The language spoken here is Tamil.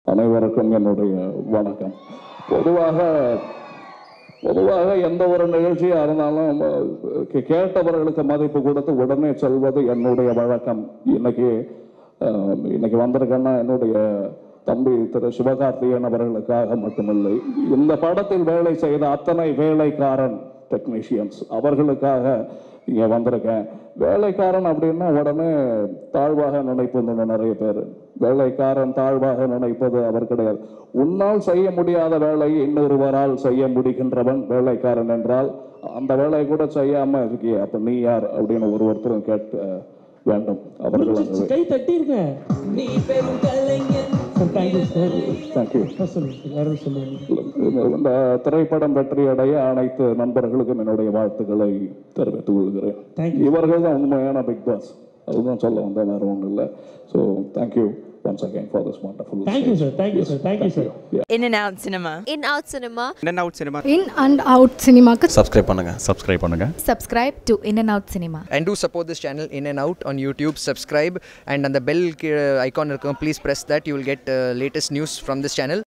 அனைவருக்கும் என்னுடைய வணக்கம் பொதுவாக பொதுவாக எந்த ஒரு நிகழ்ச்சியாக இருந்தாலும் கே- கேட்டவர்களுக்கு மதிப்பு கொடுத்து உடனே சொல்வது என்னுடைய வழக்கம் இன்னைக்கு அஹ், இன்னைக்கு வந்திருக்கேன்னா என்னுடைய தம்பி திரு சிவகார்த்திகேயன் அவர்களுக்காக மட்டுமில்லை இந்த படத்தில் வேலை செய்த அத்தனை வேலைக்காரன் டெக்னீஷியன்ஸ் அவர்களுக்காக இங்கே வந்திருக்கேன் வேலைக்காரன் அப்படின்னா உடனே தாழ்வாக நினைப்பது நிறைய பேர் வேலைக்காரன் தாழ்வாக நினைப்பது அவர் கிடையாது உன்னால் செய்ய முடியாத வேலையை இன்னொருவரால் செய்ய முடிகின்றவன் வேலைக்காரன் என்றால் அந்த வேலையை கூட செய்யாம இருக்கியே அப்ப நீ யார் அப்படின்னு ஒரு ஒருத்தரும் கேட்க வேண்டும் அவர்கள் அந்த கை தட்டிருங்க நீ பெரும் கலைஞன் sir thank you sir thank you sir சொல்லுங்க யாரும் சொல்லுங்க இந்த திரைப்படம் வெற்றி அடைய அனைத்து நண்பர்களுக்கும் என்னுடைய வாழ்த்துக்களை தெரிவித்துக் கொள்கிறேன் Thank you. இவர்கள் தான் உண்மையான பிக் பாஸ் அதுதான் சொல்ல வந்தேன் வேற ஒன்றும் இல்லை so thank you once again for this wonderful thank you sir thank you sir thank you sir In and out cinema. in out cinema In and out cinema. In and out சினிமாக்கு சப்ஸ்கிரைப் பண்ணுங்க சப்ஸ்கிரைப் பண்ணுங்க Subscribe to In and Out Cinema. and do support this channel in and out on youtube subscribe and on the bell uh, icon please press that you will get uh, latest news from this channel